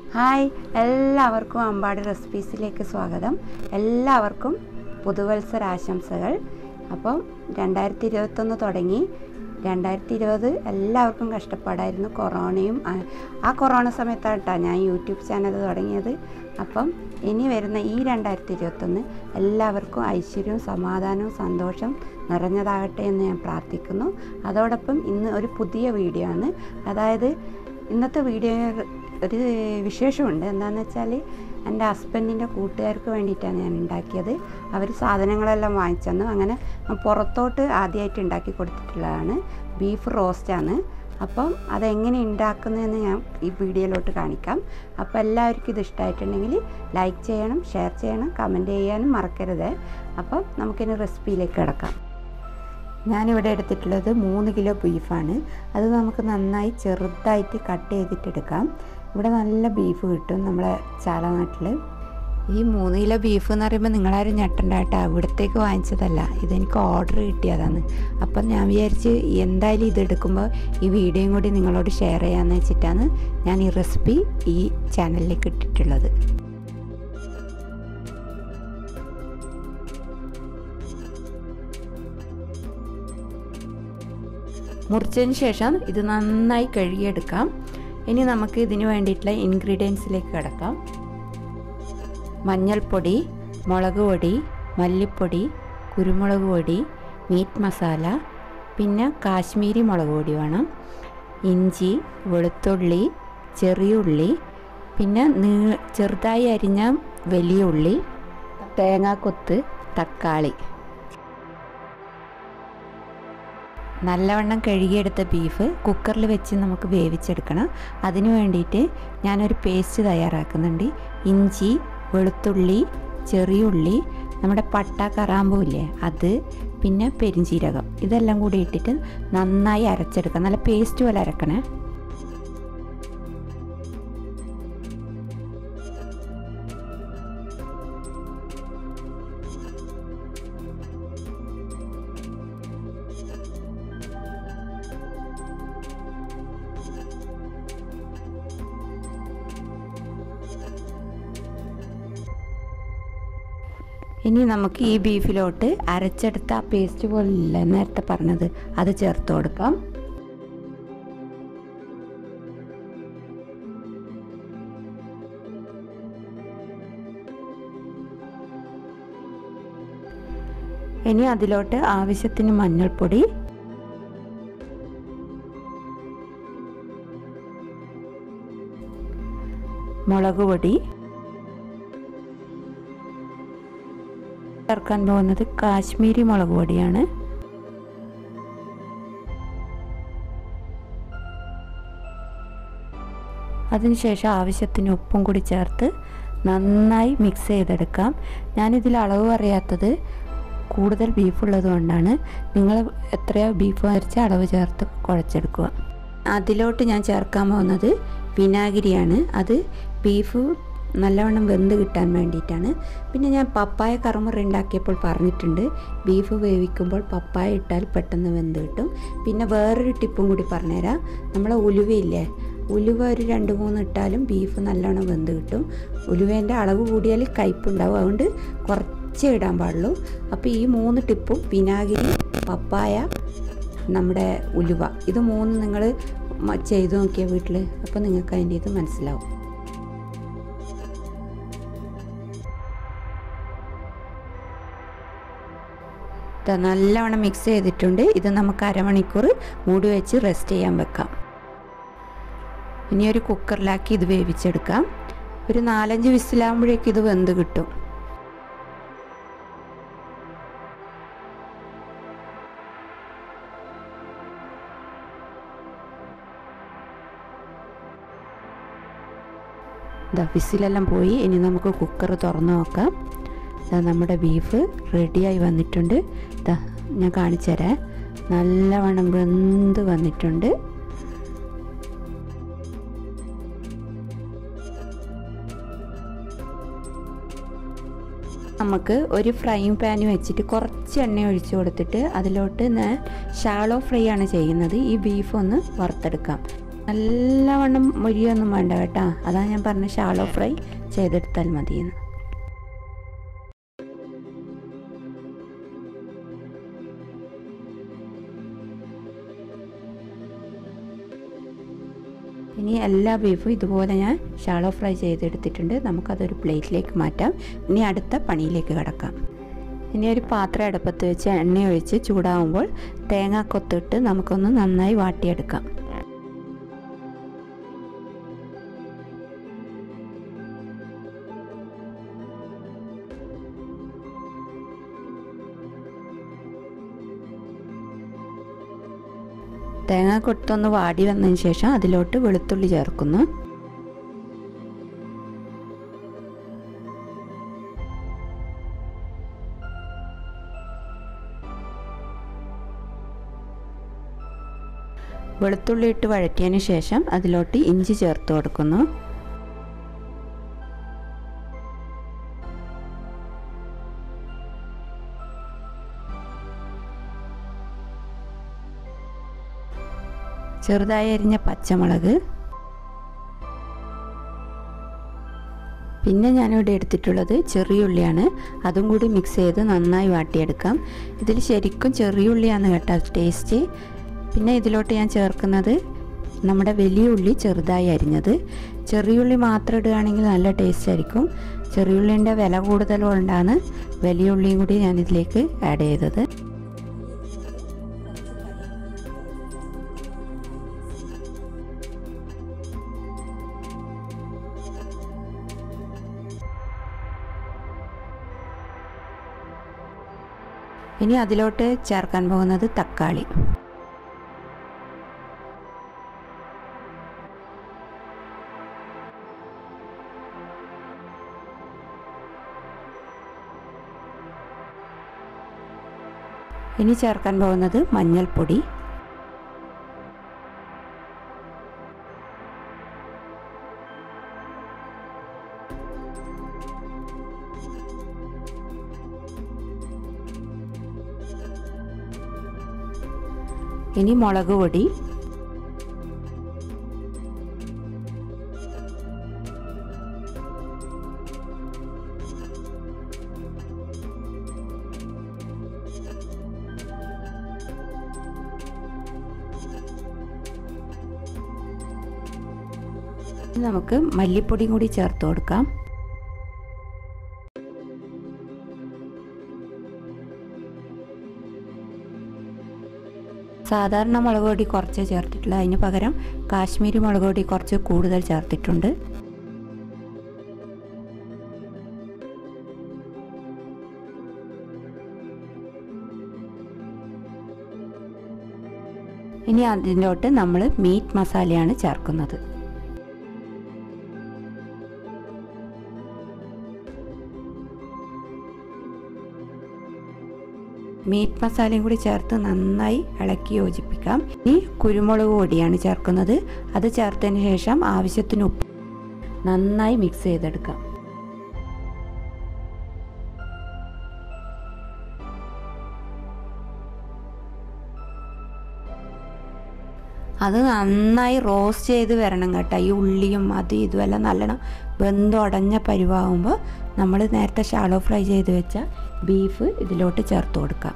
hi എല്ലാവർക്കും അമ്പാടി റെസിപ്പീസിലേക്ക് സ്വാഗതം എല്ലാവർക്കും പുതുവത്സരാശംസകൾ അപ്പം രണ്ടായിരത്തി ഇരുപത്തൊന്ന് തുടങ്ങി രണ്ടായിരത്തി ഇരുപത് എല്ലാവർക്കും കഷ്ടപ്പാടായിരുന്നു കൊറോണയും ആ- ആ കൊറോണ സമയത്തായിട്ടാണ് ഞാൻ യൂട്യൂബ് ചാനൽ തുടങ്ങിയത് അപ്പം ഇനി വരുന്ന ഈ രണ്ടായിരത്തി ഇരുപത്തൊന്ന് എല്ലാവർക്കും ഐശ്വര്യവും സമാധാനവും സന്തോഷം നിറഞ്ഞതാകട്ടെ എന്ന് ഞാൻ പ്രാർത്ഥിക്കുന്നു അതോടൊപ്പം ഇന്ന് ഒരു പുതിയ വീഡിയോ ആണ് അതായത് ഇന്നത്തെ വീഡിയോ ഒരു വിശേഷമുണ്ട് എന്താണെന്ന് വെച്ചാൽ എൻ്റെ ഹസ്ബൻഡിൻ്റെ കൂട്ടുകാർക്ക് വേണ്ടിയിട്ടാണ് ഞാൻ ഉണ്ടാക്കിയത് അവർ സാധനങ്ങളെല്ലാം വാങ്ങിച്ചെന്നു അങ്ങനെ പുറത്തോട്ട് ആദ്യമായിട്ട് ഉണ്ടാക്കി കൊടുത്തിട്ടുള്ളതാണ് ബീഫ് റോസ്റ്റാണ് അപ്പം അതെങ്ങനെ ഉണ്ടാക്കുന്നതെന്ന് ഞാൻ ഈ വീഡിയോയിലോട്ട് കാണിക്കാം അപ്പോൾ എല്ലാവർക്കും ഇത് ഇഷ്ടമായിട്ടുണ്ടെങ്കിൽ ലൈക്ക് ചെയ്യണം ഷെയർ ചെയ്യണം കമൻറ്റ് ചെയ്യാനും മറക്കരുത് അപ്പം നമുക്കിനി റെസിപ്പിയിലേക്ക് കിടക്കാം ഞാനിവിടെ എടുത്തിട്ടുള്ളത് മൂന്ന് കിലോ ബീഫാണ് അത് നമുക്ക് നന്നായി ചെറുതായിട്ട് കട്ട് ചെയ്തിട്ടെടുക്കാം ഇവിടെ നല്ല ബീഫ് കിട്ടും നമ്മളെ ചാലനാട്ടിൽ ഈ മൂന്ന് കിലോ ബീഫ് എന്ന് പറയുമ്പോൾ നിങ്ങളാരും ഞെട്ടണ്ട കേട്ടോ അവിടത്തേക്ക് വാങ്ങിച്ചതല്ല ഇതെനിക്ക് ഓർഡർ കിട്ടിയതാണ് അപ്പം ഞാൻ വിചാരിച്ച് എന്തായാലും ഇത് എടുക്കുമ്പോൾ ഈ വീഡിയോയും കൂടി നിങ്ങളോട് ഷെയർ ചെയ്യാമെന്ന് വെച്ചിട്ടാണ് ഞാൻ ഈ റെസിപ്പി ഈ ചാനലിലേക്ക് ഇട്ടിട്ടുള്ളത് മുറിച്ചതിന് ശേഷം ഇത് നന്നായി കഴുകിയെടുക്കാം ഇനി നമുക്ക് ഇതിന് വേണ്ടിയിട്ടുള്ള ഇൻഗ്രീഡിയൻസിലേക്ക് കിടക്കാം മഞ്ഞൾപ്പൊടി മുളക് പൊടി മല്ലിപ്പൊടി കുരുമുളക് പൊടി മീറ്റ് മസാല പിന്നെ കാശ്മീരി മുളക് പൊടി വേണം ഇഞ്ചി വെളുത്തുള്ളി ചെറിയ ഉള്ളി പിന്നെ നീ ചെറുതായി അരിഞ്ഞ വലിയ ഉള്ളി തേങ്ങാക്കൊത്ത് തക്കാളി നല്ലവണ്ണം കഴുകിയെടുത്ത ബീഫ് കുക്കറിൽ വെച്ച് നമുക്ക് വേവിച്ചെടുക്കണം അതിന് വേണ്ടിയിട്ട് ഞാനൊരു പേസ്റ്റ് തയ്യാറാക്കുന്നുണ്ട് ഇഞ്ചി വെളുത്തുള്ളി ചെറിയുള്ളി നമ്മുടെ പട്ട കറാമ്പൂ ഇല്ലേ അത് പിന്നെ പെരിഞ്ചീരകം ഇതെല്ലാം കൂടി ഇട്ടിട്ട് നന്നായി അരച്ചെടുക്കാം നല്ല പേസ്റ്റ് പോലെ അരക്കണേ ഇനി നമുക്ക് ഈ ബീഫിലോട്ട് അരച്ചെടുത്ത ആ പേസ്റ്റ് പോലില്ല നേരത്തെ പറഞ്ഞത് അത് ചേർത്ത് കൊടുക്കാം ഇനി അതിലോട്ട് ആവശ്യത്തിന് മഞ്ഞൾപ്പൊടി മുളക് പൊടി ചേർക്കാൻ പോകുന്നത് കാശ്മീരി മുളക് പൊടിയാണ് അതിനുശേഷം ആവശ്യത്തിന് ഉപ്പും കൂടി ചേർത്ത് നന്നായി മിക്സ് ചെയ്തെടുക്കാം ഞാനിതിൽ അളവ് അറിയാത്തത് കൂടുതൽ ബീഫ് ഉള്ളത് കൊണ്ടാണ് നിങ്ങൾ എത്രയോ ബീഫ് വരച്ച അളവ് ചേർത്ത് കുഴച്ചെടുക്കുക അതിലോട്ട് ഞാൻ ചേർക്കാൻ പോകുന്നത് വിനാഗിരിയാണ് അത് ബീഫ് നല്ലവണ്ണം വെന്ത് കിട്ടാൻ വേണ്ടിയിട്ടാണ് പിന്നെ ഞാൻ പപ്പായ കറുമുറ ഉണ്ടാക്കിയപ്പോൾ പറഞ്ഞിട്ടുണ്ട് ബീഫ് വേവിക്കുമ്പോൾ പപ്പായ ഇട്ടാൽ പെട്ടെന്ന് വെന്ത് കിട്ടും പിന്നെ വേറൊരു ടിപ്പും കൂടി പറഞ്ഞുതരാം നമ്മളെ ഉലുവയില്ലേ ഉലുവ ഒരു രണ്ട് മൂന്ന് ഇട്ടാലും ബീഫ് നല്ലോണം വെന്ത് കിട്ടും ഉലുവേൻ്റെ അളവ് കൂടിയാൽ കയ്പുണ്ടാവും അതുകൊണ്ട് കുറച്ചേ ഇടാൻ പാടുള്ളൂ അപ്പോൾ ഈ മൂന്ന് ടിപ്പും വിനാഗിരി പപ്പായ നമ്മുടെ ഉലുവ ഇത് മൂന്ന് നിങ്ങൾ ചെയ്തു നോക്കിയ വീട്ടിൽ അപ്പോൾ നിങ്ങൾക്ക് അതിൻ്റെ ഇത് മനസ്സിലാവും ഇത് നല്ലവണ്ണം മിക്സ് ചെയ്തിട്ടുണ്ട് ഇത് നമുക്ക് അരമണിക്കൂർ മൂടി വെച്ച് റെസ്റ്റ് ചെയ്യാൻ വെക്കാം ഇനി ഒരു കുക്കറിലാക്കി ഇത് വേവിച്ചെടുക്കാം ഒരു നാലഞ്ച് വിസിലാകുമ്പോഴേക്കും ഇത് വെന്ത് കിട്ടും ഇതാ വിസിലെല്ലാം പോയി ഇനി നമുക്ക് കുക്കർ തുറന്നു നോക്കാം ഇതാ നമ്മുടെ ബീഫ് റെഡിയായി വന്നിട്ടുണ്ട് ഇതാ ഞാൻ കാണിച്ചു തരാം നല്ലവണ്ണം വെന്ത് വന്നിട്ടുണ്ട് നമുക്ക് ഒരു ഫ്രൈങ് പാൻ വെച്ചിട്ട് കുറച്ച് എണ്ണ ഒഴിച്ചു കൊടുത്തിട്ട് അതിലോട്ട് ഞാൻ ഷാളോ ഫ്രൈ ആണ് ചെയ്യുന്നത് ഈ ബീഫ് ഒന്ന് വറുത്തെടുക്കാം നല്ലവണ്ണം മൊരിയൊന്നും വേണ്ട കേട്ടോ അതാ ഞാൻ പറഞ്ഞ ഷാളോ ഫ്രൈ ചെയ്തെടുത്താൽ മതിയെന്ന് ഇനി എല്ലാ ബീഫും ഇതുപോലെ ഞാൻ ഷാളോ ഫ്രൈ ചെയ്തെടുത്തിട്ടുണ്ട് നമുക്കതൊരു പ്ലേറ്റിലേക്ക് മാറ്റാം ഇനി അടുത്ത പണിയിലേക്ക് കിടക്കാം ഇനി ഒരു പാത്രം അടുപ്പത്ത് വെച്ച് എണ്ണ ഒഴിച്ച് ചൂടാവുമ്പോൾ തേങ്ങ കൊത്തിട്ട് നമുക്കൊന്ന് നന്നായി വാട്ടിയെടുക്കാം തേങ്ങ കൊത്തൊന്ന് വാടി വന്നതിന് ശേഷം അതിലോട്ട് വെളുത്തുള്ളി ചേർക്കുന്നു വെളുത്തുള്ളി ഇട്ട് വഴറ്റിയതിന് ശേഷം അതിലോട്ട് ഇഞ്ചി ചേർത്ത് കൊടുക്കുന്നു ചെറുതായി അരിഞ്ഞ പച്ചമുളക് പിന്നെ ഞാനിവിടെ എടുത്തിട്ടുള്ളത് ചെറിയുള്ളിയാണ് അതും കൂടി മിക്സ് ചെയ്ത് നന്നായി വാട്ടിയെടുക്കാം ഇതിൽ ശരിക്കും ചെറിയുള്ളിയാണ് കേട്ടോ ടേസ്റ്റ് പിന്നെ ഇതിലോട്ട് ഞാൻ ചേർക്കുന്നത് നമ്മുടെ വലിയ ഉള്ളി ചെറുതായി അരിഞ്ഞത് ചെറിയുള്ളി മാത്രം ഇടുകയാണെങ്കിൽ നല്ല ടേസ്റ്റ് ആയിരിക്കും ചെറിയുള്ളിൻ്റെ വില കൂടുതലുകൊണ്ടാണ് വലിയ ഉള്ളിയും കൂടി ഞാൻ ഇതിലേക്ക് ആഡ് ചെയ്തത് ഇനി അതിലോട്ട് ചേർക്കാൻ പോകുന്നത് തക്കാളി ഇനി ചേർക്കാൻ പോകുന്നത് മഞ്ഞൾപ്പൊടി ഇനി മുളക് പൊടി നമുക്ക് മല്ലിപ്പൊടിയും കൂടി ചേർത്ത് കൊടുക്കാം സാധാരണ മുളക് പൊടി കുറച്ച് ചേർത്തിട്ടുള്ള അതിന് പകരം കാശ്മീരി മുളക് പൊടി കുറച്ച് കൂടുതൽ ചേർത്തിട്ടുണ്ട് ഇനി അതിലോട്ട് നമ്മൾ മീറ്റ് മസാലയാണ് ചേർക്കുന്നത് മീറ്റ് മസാലയും കൂടി ചേർത്ത് നന്നായി ഇളക്കി യോജിപ്പിക്കാം ഇനി കുരുമുളക് പൊടിയാണ് ചേർക്കുന്നത് അത് ചേർത്തതിന് ശേഷം ആവശ്യത്തിന് ഉപ്പ് നന്നായി മിക്സ് ചെയ്തെടുക്കാം അത് നന്നായി റോസ്റ്റ് ചെയ്ത് വരണം കേട്ടോ ഈ ഉള്ളിയും അതും ഇതുമെല്ലാം നല്ലോണം വെന്തുടഞ്ഞ പരുവാകുമ്പോൾ നമ്മൾ നേരത്തെ ഷാളോ ഫ്രൈ ചെയ്ത് വെച്ച ബീഫ് ഇതിലോട്ട് ചേർത്ത് കൊടുക്കാം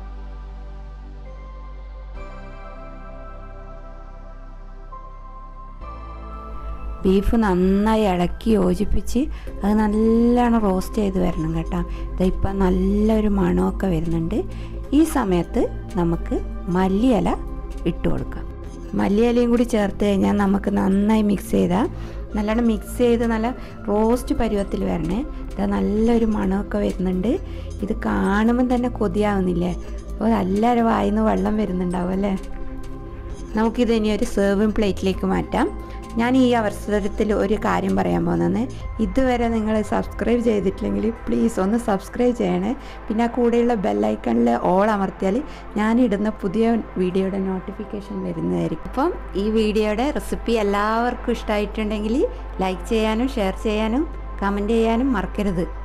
ബീഫ് നന്നായി ഇളക്കി യോജിപ്പിച്ച് അത് നല്ലോണം റോസ്റ്റ് ചെയ്ത് വരണം കേട്ടോ ഇതിപ്പം നല്ലൊരു മണമൊക്കെ വരുന്നുണ്ട് ഈ സമയത്ത് നമുക്ക് മല്ലിയില ഇട്ട് കൊടുക്കാം മല്ലിയിലയും കൂടി ചേർത്ത് കഴിഞ്ഞാൽ നമുക്ക് നന്നായി മിക്സ് ചെയ്താൽ നല്ലോണം മിക്സ് ചെയ്ത് നല്ല റോസ്റ്റ് പരുവത്തിൽ വരണേ ഇത് നല്ലൊരു മണമൊക്കെ വരുന്നുണ്ട് ഇത് കാണുമ്പം തന്നെ കൊതിയാവുന്നില്ലേ അപ്പോൾ എല്ലാവരും വായിന്ന് വെള്ളം വരുന്നുണ്ടാവും അല്ലേ നമുക്കിത് ഇനി ഒരു സെർവിങ് പ്ലേറ്റിലേക്ക് മാറ്റാം ഞാൻ ഈ അവസരത്തിൽ ഒരു കാര്യം പറയാൻ പോകുന്നത് ഇതുവരെ നിങ്ങൾ സബ്സ്ക്രൈബ് ചെയ്തിട്ടില്ലെങ്കിൽ പ്ലീസ് ഒന്ന് സബ്സ്ക്രൈബ് ചെയ്യണേ പിന്നെ ആ കൂടെയുള്ള ബെല്ലൈക്കണിൽ ഓൾ അമർത്തിയാൽ ഞാനിടുന്ന പുതിയ വീഡിയോയുടെ നോട്ടിഫിക്കേഷൻ വരുന്നതായിരിക്കും അപ്പം ഈ വീഡിയോയുടെ റെസിപ്പി എല്ലാവർക്കും ഇഷ്ടമായിട്ടുണ്ടെങ്കിൽ ലൈക്ക് ചെയ്യാനും ഷെയർ ചെയ്യാനും കമൻറ്റ് ചെയ്യാനും മറക്കരുത്